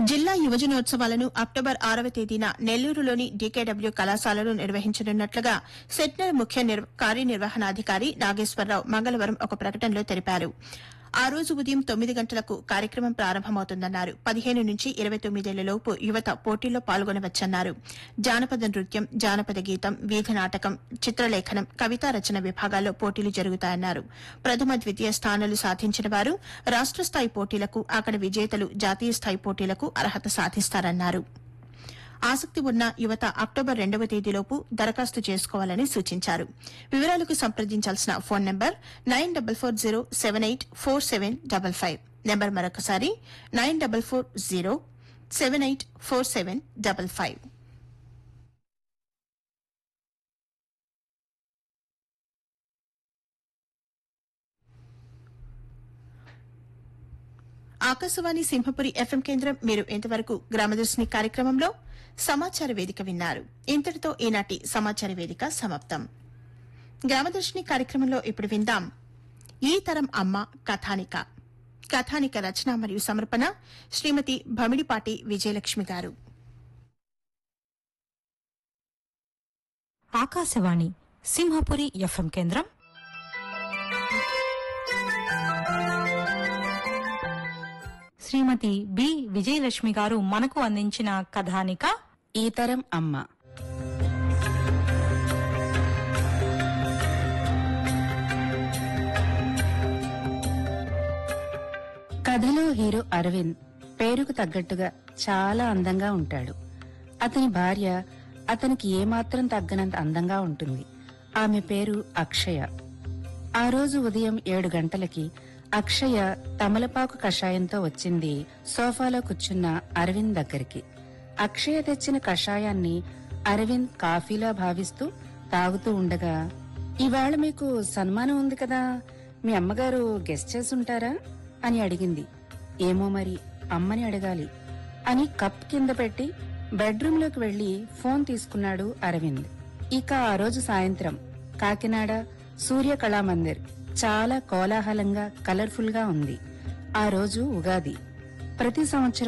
జిల్లా యువజనోత్సవాలను అక్టోబర్ ఆరవ తేదీన నెల్లూరులోని డీకేడబ్ల్యూ కళాశాలలో నిర్వహించనున్నట్లుగా సెట్నర్ ముఖ్య నిర్వ- కార్యనిర్వహణాధికారి నాగేశ్వరరావు మంగళవారం ఒక ప్రకటనలో తెలిపారు ఆ రోజు ఉదయం తొమ్మిది గంటలకు కార్యక్రమం ప్రారంభమవుతుందన్నారు పదిహేను నుంచి ఇరవై తొమ్మిదేళ్లలోపు యువత పోటీల్లో పాల్గొనవచ్చన్నారు జానపద నృత్యం జానపద గీతం వీధి నాటకం చిత్రలేఖనం కవితా రచన విభాగాల్లో పోటీలు జరుగుతాయన్నారు ప్రథమ ద్వితీయ స్థానాలు సాధించిన వారు రాష్ట స్థాయి పోటీలకు అక్కడ విజేతలు జాతీయ స్థాయి పోటీలకు అర్హత సాధిస్తారన్నారు ఆసక్తి ఉన్న యువత అక్టోబర్ రెండవ తేదీలోపు దరఖాస్తు చేసుకోవాలని సూచించారు వివరాలకు సంప్రదించాల్సిన phone number nine double four zero seven eight four seven double five number మరొకసారి nine double four zero seven eight four seven double five Akashvani Simhapuri FM కేంద్రం మీరు ఇంతవరకు గ్రామదర్శిని కార్యక్రమంలో సమాచార వేదిక విన్నారు ఇంతటితో ఈనాటి సమాచార వేదిక సమాప్తం గ్రామదర్శిని కార్యక్రమంలో ఇప్పుడు విందాం ఈ తరం అమ్మ కథానిక కథానిక రచన మరియు సమర్పణ శ్రీమతి భమిడిపాటి విజయలక్ష్మి గారు ఆకాశవాణి సింహపురి ఎఫ్ఎం కేంద్రం శ్రీమతి బి విజయలక్ష్మి గారు మనకు అందించిన కథానిక ఈ తరం అమ్మ కథలో హీరో అరవింద్ పేరుకు తగ్గట్టుగా చాలా అందంగా ఉంటాడు అతని భార్య అతనికి ఏమాత్రం తగ్గనంత అందంగా ఉంటుంది ఆమె పేరు అక్షయ ఆ రోజు ఉదయం ఏడు గంటలకి అక్షయ తమలపాకు కషాయంతో వచ్చింది సోఫాలో కూర్చున్న అరవింద్ దగ్గరికి అక్షయ తెచ్చిన కషాయాన్ని అరవింద్ కాఫీలా భావిస్తూ తాగుతూ ఉండగా ఇవాళ మీకు సన్మానం ఉంది కదా మీ అమ్మగారు గెస్ట్ చేసుంటారా అని అడిగింది ఏమో మరి అమ్మని అడగాలి అని కప్ కింద పెట్టి బెడ్రూమ్ లోకి వెళ్లి ఫోన్ తీసుకున్నాడు అరవింద్ ఇక ఆ రోజు సాయంత్రం కాకినాడ సూర్య కళామందిర్ చాలా కోలాహలంగా కలర్ఫుల్ గా ఉంది ఆ రోజు ఉగాది ప్రతి సంవత్సరం